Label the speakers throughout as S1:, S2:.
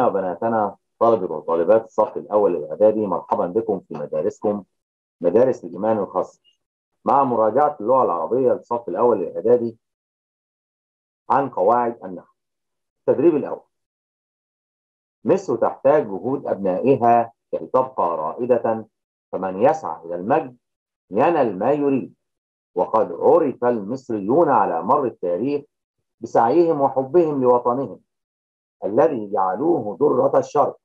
S1: أبنائنا وبناتنا طلبة وطالبات الصف الأول الإعدادي مرحبا بكم في مدارسكم مدارس الإيمان الخاصة مع مراجعة اللغة العربية للصف الأول الإعدادي عن قواعد النحو التدريب الأول مصر تحتاج جهود أبنائها كي تبقى رائدة فمن يسعى إلى المجد ينال ما يريد وقد عرف المصريون على مر التاريخ بسعيهم وحبهم لوطنهم الذي جعلوه درة الشرق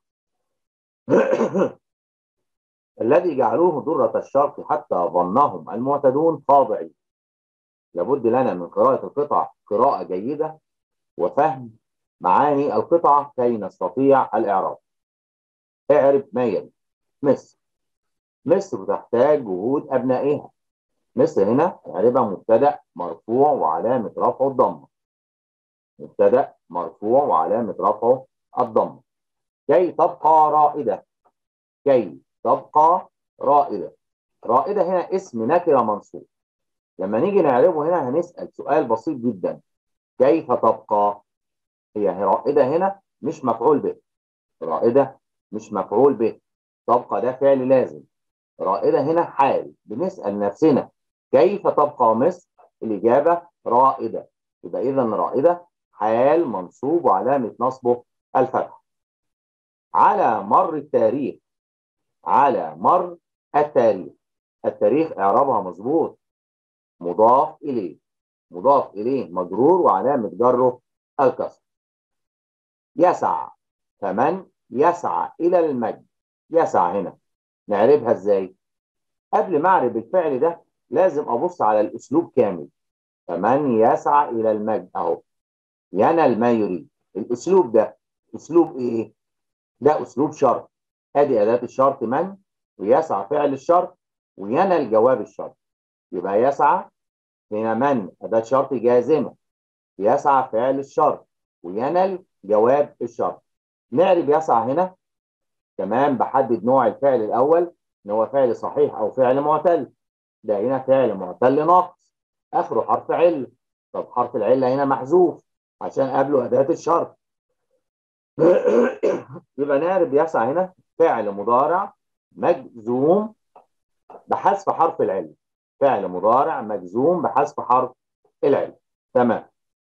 S1: الذي جعلوه درة الشرق حتى ظنهم المعتدون خاضعين لابد لنا من قراءة القطع قراءة جيدة وفهم معاني القطعة كي نستطيع الإعراب اعرف ما يلي مصر مصر تحتاج جهود أبنائها مصر هنا اعربها مبتدأ مرفوع وعلامة رفعه الضمة مبتدأ مرفوع وعلامة رفعه الضمة كي تبقى رائدة كي تبقى رائدة رائدة هنا اسم نكرة منصوب لما نيجي نعربه هنا هنسأل سؤال بسيط جدا كيف تبقى هي رائدة هنا مش مفعول به رائدة مش مفعول به تبقى ده فعل لازم رائدة هنا حال بنسأل نفسنا كيف تبقى مصر الإجابة رائدة يبقى إذا رائدة حال منصوب وعلامة نصبه الفتح على مر التاريخ على مر التاريخ التاريخ اعرابها مظبوط مضاف إليه مضاف إليه مجرور وعلامة جره الكسر يسعى فمن يسعى إلى المجد يسعى هنا نعربها إزاي قبل ما أعرف الفعل ده لازم أبص على الأسلوب كامل فمن يسعى إلى المجد أهو ينال ما يريد الأسلوب ده أسلوب إيه؟ ده أسلوب شرط أدي أداة الشرط من ويسعى فعل الشرط وينال جواب الشرط يبقى يسعى هنا من أداة شرط جازمة يسعى فعل الشرط وينال جواب الشرط نعرف يسعى هنا تمام بحدد نوع الفعل الأول إن هو فعل صحيح أو فعل معتل ده هنا فعل معتل ناقص آخره حرف علة طب حرف العلة هنا محذوف عشان قبله أداة الشرط يبقى نعرف يسعى هنا فعل مضارع مجزوم بحذف حرف العلة فعل مضارع مجزوم بحذف حرف العلة تمام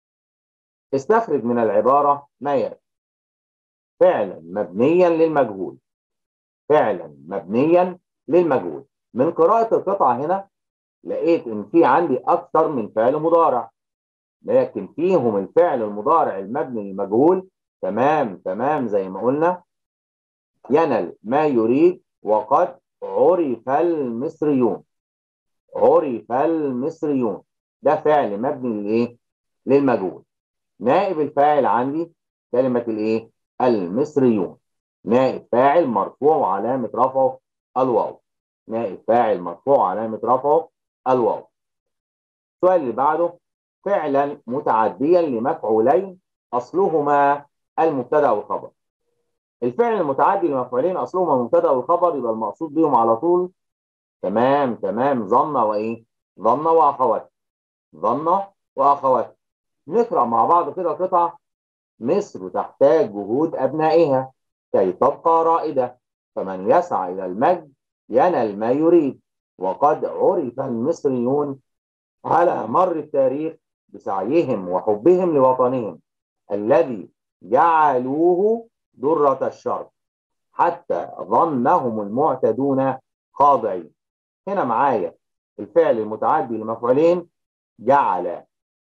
S1: استخرج من العبارة ما يلي فعلا مبنيا للمجهول فعلا مبنيا للمجهول من قراءة القطعة هنا لقيت ان في عندي اكثر من فعل مضارع لكن فيهم الفعل المضارع المبني للمجهول تمام تمام زي ما قلنا ينل ما يريد وقد عرف المصريون عرف المصريون ده فعل مبني للايه للمجهول نائب الفاعل عندي كلمة الايه المصريون نائب فاعل مرفوع وعلامة رفعه الواو نائب فاعل مرفوع وعلامة رفعه الواو السؤال اللي بعده فعلا متعديا لمفعولين اصلهما المبتدا والخبر الفعل المتعدي لمفعولين اصلهما المبتدا والخبر يبقى المقصود بيهم على طول تمام تمام ظن وايه ظن واخوات ظن واخوات نقرا مع بعض كده قطعه مصر تحتاج جهود ابنائها كي تبقى رائده فمن يسعى الى المجد ينال ما يريد وقد عرف المصريون على مر التاريخ بسعيهم وحبهم لوطنهم الذي جعلوه درة الشرق حتى ظنهم المعتدون خاضعين هنا معايا الفعل المتعدي لمفعولين جعل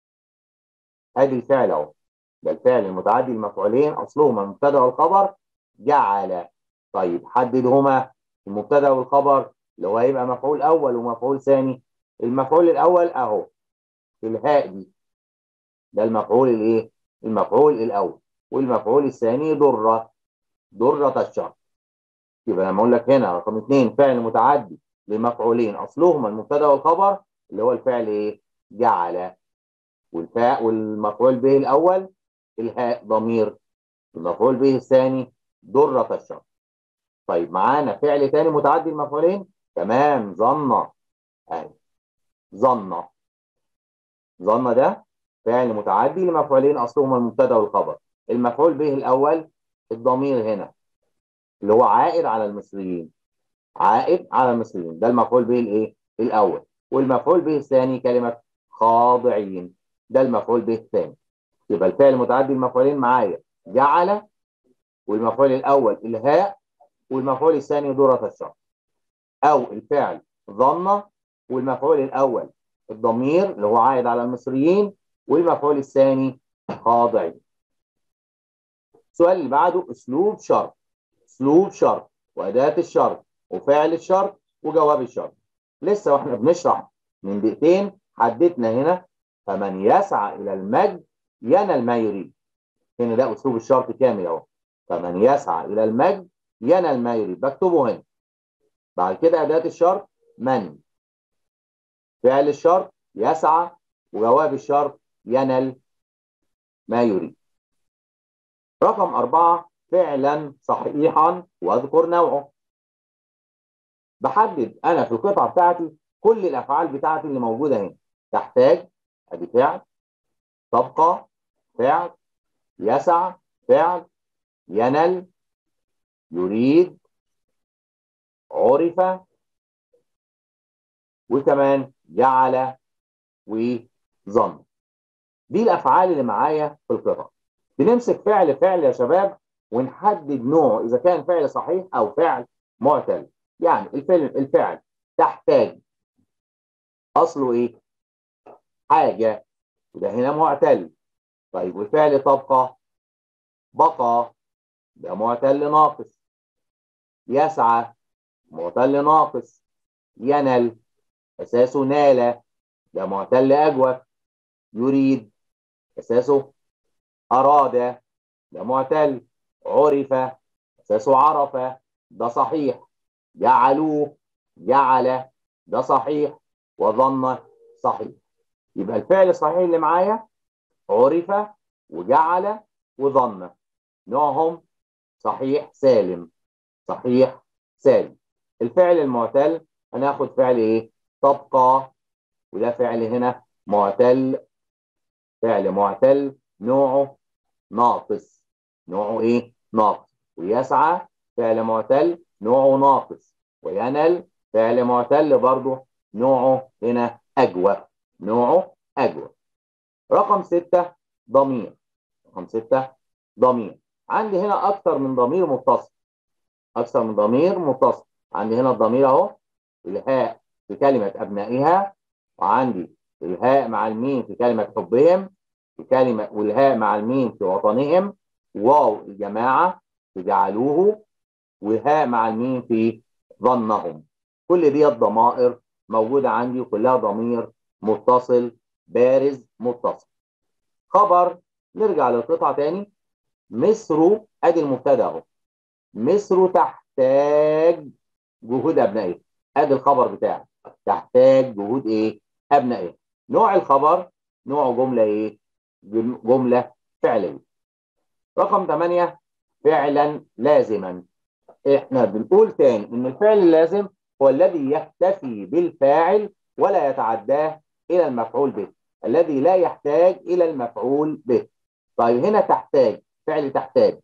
S1: ادي الفعل اهو ده الفعل المتعدي لمفعولين اصلهما المبتدا والخبر جعل طيب حددهما المبتدا والخبر اللي هو هيبقى مفعول اول ومفعول ثاني المفعول الاول اهو في الهاء دي ده المفعول الايه المفعول الاول والمفعول الثاني ضره ضره الشرط يبقى لما اقول لك هنا رقم اثنين فعل متعدي لمفعولين اصلهما المبتدا والخبر اللي هو الفعل ايه جعل والفاء والمفعول به الاول الهاء ضمير المفعول به الثاني ضره الشرط طيب معانا فعل ثاني متعدي المفعولين تمام ظن اهي ظن ظن ده فعل متعدي لمفعولين اصلهما المبتدا والخبر المفعول به الاول الضمير هنا اللي هو عائد على المصريين عائد على المصريين ده المفعول به الايه الاول والمفعول به الثاني كلمه خاضعين ده المفعول به الثاني يبقى الفعل المتعدي المفعولين معايا جعل والمفعول الاول الهاء والمفعول الثاني ذرة الشرط او الفعل ظن والمفعول الاول الضمير اللي هو عائد على المصريين والمفعول الثاني خاضعين السؤال اللي بعده اسلوب شرط اسلوب شرط واداه الشرط وفعل الشرط وجواب الشرط لسه واحنا بنشرح من دقيقتين حددنا هنا فمن يسعى الى المجد ينال ما يريد هنا ده اسلوب الشرط كامل اهو فمن يسعى الى المجد ينال ما يريد بكتبه هنا بعد كده اداه الشرط من فعل الشرط يسعى وجواب الشرط ينال ما يريد رقم أربعة فعلا صحيحا واذكر نوعه بحدد أنا في القطعة بتاعتي كل الأفعال بتاعتي اللي موجودة هنا تحتاج أدي فعل تبقى فعل يسع فعل ينل يريد عرف وكمان جعل وظن دي الافعال اللي معايا في القطعه بنمسك فعل فعل يا شباب ونحدد نوعه اذا كان فعل صحيح او فعل معتل يعني الفعل الفعل تحتاج اصله ايه حاجه وده هنا معتل طيب والفعل تبقى بقى ده معتل ناقص يسعى معتل ناقص ينل اساسه نال ده معتل اجوف يريد اساسه اراد ده معتل عرف اساسه عرف ده صحيح جعلوه جعل ده صحيح وظن صحيح يبقى الفعل الصحيح اللي معايا عرف وجعل وظن نوعهم صحيح سالم صحيح سالم الفعل المعتل هناخد فعل ايه تبقى وده فعل هنا معتل فعل معتل نوعه ناقص نوعه ايه ناقص ويسعى فعل معتل نوعه ناقص وينل فعل معتل برضه نوعه هنا أجوف نوعه أجوف رقم ستة ضمير رقم ستة ضمير عندي هنا أكثر من ضمير متصل أكثر من ضمير متصل عندي هنا الضمير أهو الهاء في كلمة أبنائها وعندي الهاء مع الميم في كلمة حبهم في كلمة والهاء مع الميم في وطنهم واو الجماعة في جعلوه والهاء مع الميم في ظنهم كل دي الضمائر موجودة عندي وكلها ضمير متصل بارز متصل خبر نرجع للقطعة تاني مصر ادي المبتدا اهو مصر تحتاج جهود ابنائها ادي الخبر بتاعي تحتاج جهود ايه ابنائها نوع الخبر نوع جمله ايه جمله فعليه رقم 8 فعلا لازما احنا بنقول تاني ان الفعل اللازم هو الذي يكتفي بالفاعل ولا يتعداه الى المفعول به الذي لا يحتاج الى المفعول به طيب هنا تحتاج فعل تحتاج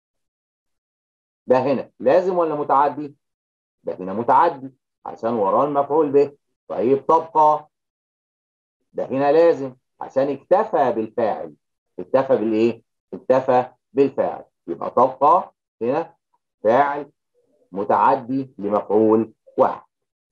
S1: ده هنا لازم ولا متعدي ده هنا متعدي عشان وراه المفعول به طيب تبقى ده هنا لازم عشان اكتفى بالفاعل اكتفى بالايه اكتفى بالفاعل يبقى تبقى هنا فاعل متعدي لمفعول واحد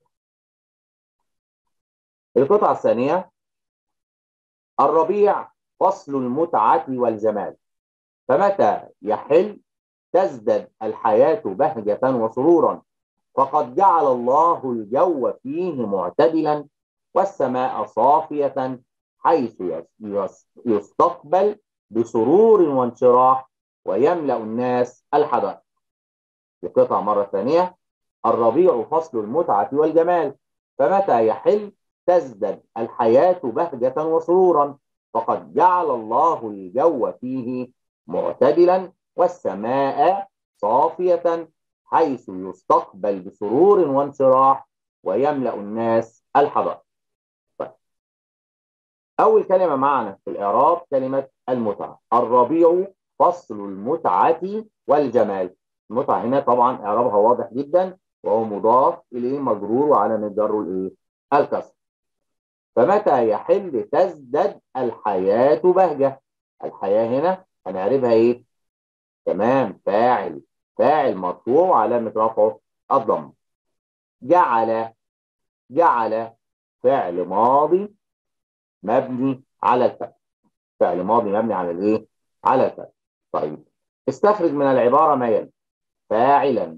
S1: القطعة الثانية الربيع فصل المتعة والجمال فمتى يحل تزدد الحياة بهجة وسرورا فقد جعل الله الجو فيه معتدلا والسماء صافية حيث يستقبل بسرور وانشراح ويملأ الناس الحدائق القطعة مرة ثانية الربيع فصل المتعة والجمال فمتى يحل تزدد الحياة بهجة وسرورا فقد جعل الله الجو فيه معتدلا والسماء صافية حيث يستقبل بسرور وانشراح ويملأ الناس الحدائق طيب. أول كلمة معنا في الإعراب كلمة المتعة الربيع فصل المتعة والجمال المتعة هنا طبعا إعرابها واضح جدا وهو مضاف إليه مجرور وعلى جره الإيه؟ الكسر فمتى يحل تزدد الحياة بهجة الحياة هنا هنعرفها إيه؟ تمام فاعل فاعل مرفوع علامة رفعه الضم جعل جعل فعل ماضي مبني على الفتح فعل ماضي مبني على الايه على الفتح طيب استخرج من العبارة ما يلي فاعلا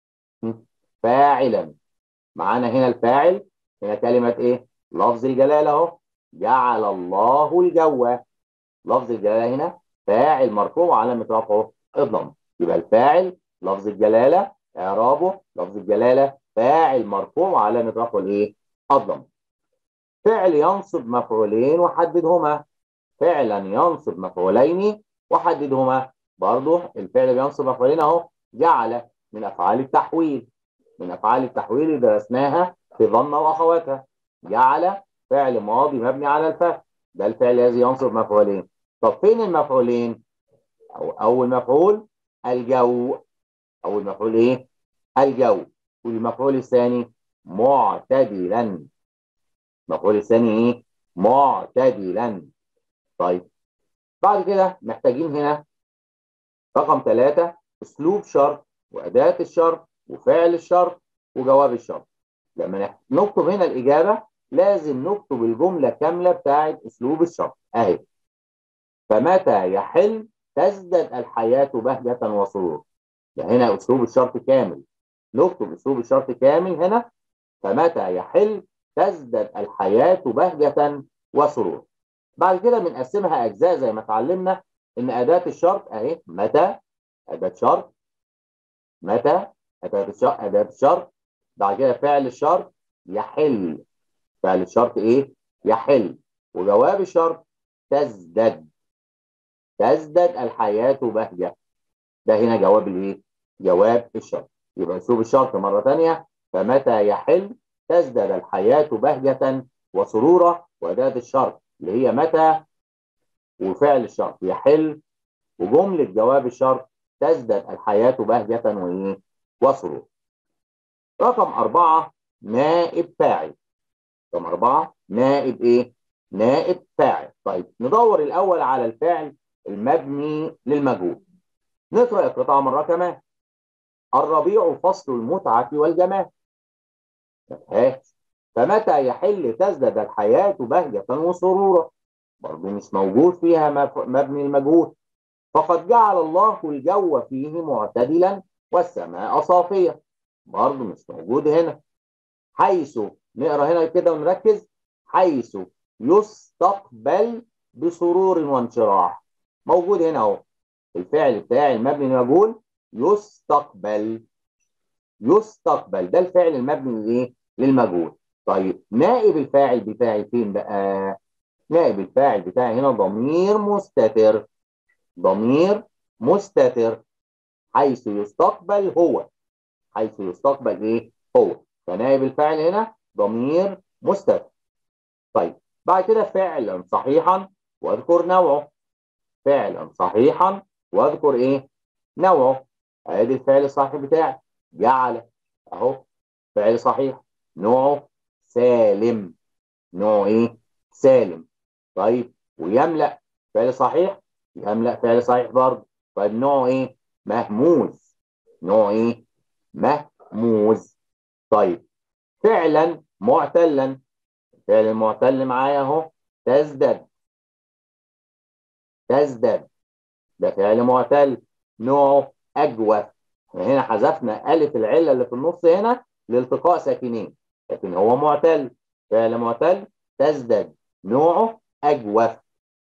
S1: فاعلا معانا هنا الفاعل هنا كلمة ايه لفظ الجلالة اهو جعل الله الجو لفظ الجلالة هنا فاعل مرفوع علامة رفعه اضم يبقى الفاعل لفظ الجلالة اعرابه لفظ الجلالة فاعل مرفوع وعلامة رفعه الايه اضم فعل ينصب مفعولين وحددهما فعلا ينصب مفعولين وحددهما برضه الفعل بينصب مفعولين اهو جعل من افعال التحويل من افعال التحويل اللي درسناها في ظن واخواتها جعل فعل ماضي مبني على الفتح ده الفعل الذي ينصب مفعولين طب فين المفعولين أو اول مفعول الجو اول مفعول ايه الجو والمفعول الثاني معتدلا المفعول الثاني ايه معتدلا طيب بعد كده محتاجين هنا رقم ثلاثة اسلوب شرط واداة الشرط وفعل الشرط وجواب الشرط لما نكتب هنا الاجابة لازم نكتب الجملة كاملة بتاعت اسلوب الشرط اهي فمتى يحل تزدد الحياة بهجة وسرور يعني هنا اسلوب الشرط كامل نكتب اسلوب الشرط كامل هنا فمتى يحل تزدد الحياة بهجة وسرور بعد كده بنقسمها أجزاء زي ما اتعلمنا إن أداة الشرط أهي متى أداة شرط متى أداة الشرط أداة الشرط بعد كده فعل الشرط يحل فعل الشرط إيه؟ يحل وجواب الشرط تزدد تزدد الحياة بهجة ده هنا جواب الإيه؟ جواب الشرط يبقى أسلوب الشرط مرة ثانية فمتى يحل تزداد الحياة بهجة وسرورا وأداة الشرط اللي هي متى وفعل الشرط يحل وجملة جواب الشرط تزداد الحياة بهجة وإيه وسرور رقم أربعة نائب فاعل رقم أربعة نائب إيه نائب فاعل طيب ندور الأول على الفعل المبني للمجهول نقرأ القطعة مرة كمان الربيع فصل المتعة والجمال مفيهاش فمتى يحل تزداد الحياة بهجة وسرورا برضه مش موجود فيها مبني المجهول فقد جعل الله الجو فيه معتدلا والسماء صافية برضه مش موجود هنا حيث نقرا هنا كده ونركز حيث يستقبل بسرور وانشراح موجود هنا اهو الفعل بتاع المبني المجهول يستقبل يستقبل ده الفعل المبني لايه للمجهول طيب نائب الفاعل بتاعي فين بقى نائب الفاعل بتاعي هنا ضمير مستتر ضمير مستتر حيث يستقبل هو حيث يستقبل ايه هو فنائب الفاعل هنا ضمير مستتر طيب بعد كده فعلا صحيحا واذكر نوعه فعلا صحيحا واذكر ايه نوعه ادي الفعل الصحيح بتاعي جعل اهو فعل صحيح نوعه سالم نوعه ايه سالم طيب ويملأ فعل صحيح يملأ فعل صحيح برضه طيب نوعه ايه مهموز نوعه ايه مهموز طيب فعلا معتلا فعل المعتل معايا اهو تزدد تزدد ده فعل معتل نوعه اجوف هنا حذفنا الف العله اللي في النص هنا لالتقاء ساكنين لكن هو معتل فعل معتل تزدد نوعه اجوف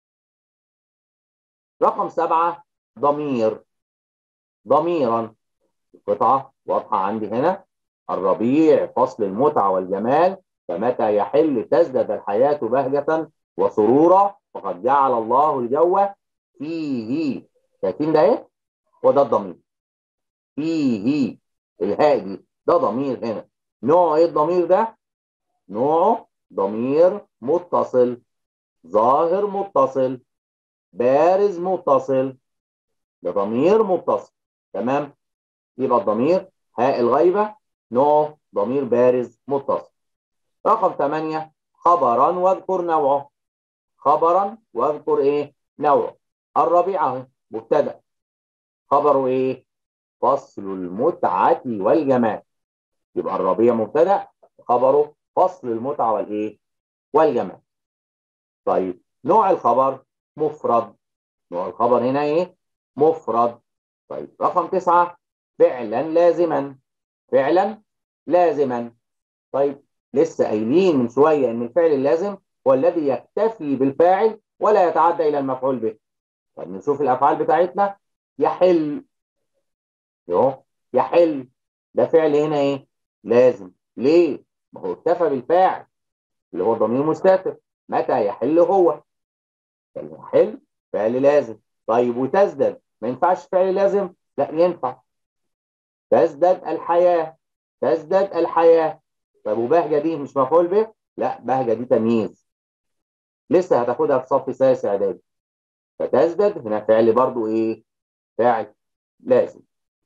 S1: رقم سبعة ضمير ضميرا القطعة واضحة عندي هنا الربيع فصل المتعة والجمال فمتى يحل تزدد الحياة بهجة وسرورا فقد جعل الله الجو فيه شايفين ده ايه؟ هو ده الضمير فيه الهاء دي ده ضمير هنا نوعه ايه الضمير ده؟ نوعه ضمير متصل ظاهر متصل بارز متصل ده ضمير متصل تمام يبقى الضمير هاء الغيبة نوع ضمير بارز متصل رقم 8 خبرا واذكر نوعه خبرا واذكر ايه نوعه الربيع اهو مبتدا خبره ايه فصل المتعة والجمال يبقى الربيع مبتدا خبره فصل المتعة والايه والجمال طيب نوع الخبر مفرد نوع الخبر هنا ايه مفرد طيب رقم تسعة فعلا لازما فعلا لازما طيب لسه قايلين من شوية ان الفعل اللازم هو الذي يكتفي بالفاعل ولا يتعدى الى المفعول به طيب نشوف الافعال بتاعتنا يحل يو يحل ده فعل هنا ايه لازم ليه ما هو اكتفى بالفاعل اللي هو ضمير مستتر متى يحل هو يحل فعل لازم طيب وتزدد ما ينفعش فعل لازم لا ينفع تزدد الحياة تزدد الحياة طيب وبهجة دي مش مفعول به لا بهجة دي تمييز لسه هتاخدها في صف سادس اعدادي فتزدد هنا فعل برضو ايه فعل لازم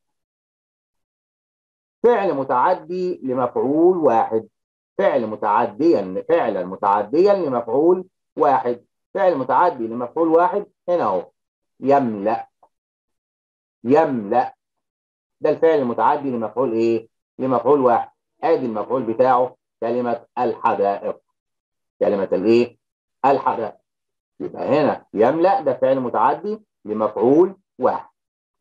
S1: فعل متعدي لمفعول واحد فعل متعديا فعلا متعديا لمفعول واحد فعل متعدي لمفعول واحد هنا اهو يملأ يملأ ده الفعل المتعدي لمفعول ايه لمفعول واحد ادي المفعول بتاعه كلمة الحدائق كلمة الايه الحدائق يبقى هنا يملأ ده فعل متعدي لمفعول واحد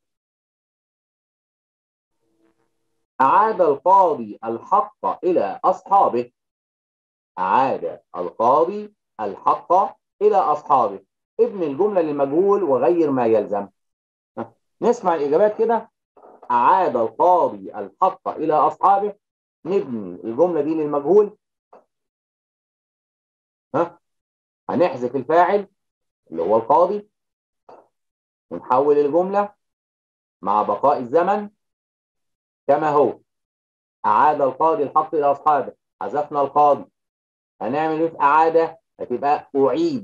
S1: أعاد القاضي الحق إلى أصحابه أعاد القاضي الحق إلى أصحابه ابن الجملة للمجهول وغير ما يلزم نسمع الإجابات كده أعاد القاضي الحق إلى أصحابه نبني الجملة دي للمجهول ها هنحذف الفاعل اللي هو القاضي ونحول الجملة مع بقاء الزمن كما هو أعاد القاضي الحق إلى أصحابه حذفنا القاضي هنعمل إيه في أعادة هتبقى أعيد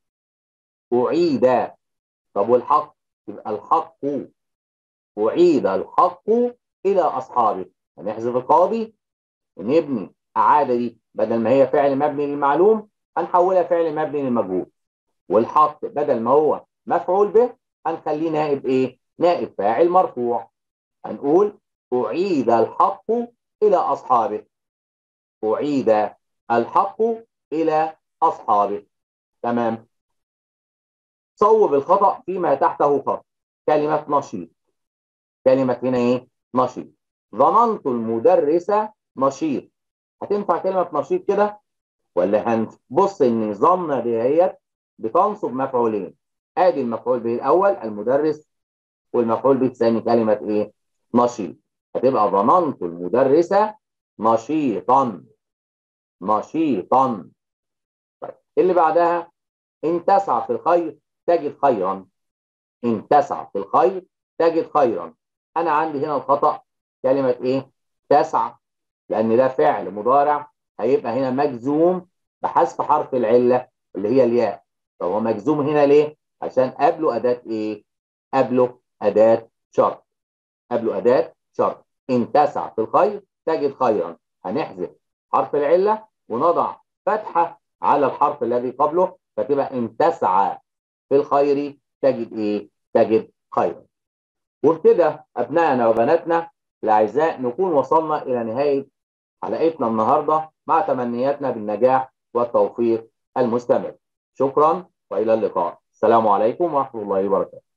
S1: أعيد طب والحق يبقى الحق أعيد الحق إلى أصحابه هنحذف القاضي ونبني أعادة دي بدل ما هي فعل مبني للمعلوم هنحولها فعل مبني للمجهول والحق بدل ما هو مفعول به هنخليه نائب إيه؟ نائب فاعل مرفوع هنقول أعيد الحق إلى أصحابه أعيد الحق إلى أصحابه تمام صوب الخطأ فيما تحته خط كلمة نشيط كلمة هنا إيه؟ نشيط ظننت المدرس نشيط هتنفع كلمة نشيط كده ولا هنبص إن ظن دهيت بتنصب مفعولين آدي المفعول به الأول المدرس والمفعول به الثاني كلمة إيه؟ نشيط هتبقى ظننت المدرس نشيطا نشيطا طيب اللي بعدها إن تسعى في الخير تجد خيرا إن تسعى في الخير تجد خيرا أنا عندي هنا الخطأ كلمة إيه؟ تسعى لأن ده فعل مضارع هيبقى هنا مجزوم بحذف حرف العلة اللي هي الياء طب هو مجزوم هنا ليه؟ عشان قبله أداة إيه؟ قبله أداة شرط قبله أداة شرط إن تسعى في الخير تجد خيرا هنحذف حرف العلة ونضع فتحة على الحرف الذي قبله فتبقى إن تسعى في الخير تجد إيه؟ تجد خيرا وبكده أبنائنا وبناتنا الأعزاء نكون وصلنا إلى نهاية حلقتنا النهاردة مع تمنياتنا بالنجاح والتوفيق المستمر شكرا وإلى اللقاء السلام عليكم ورحمة الله وبركاته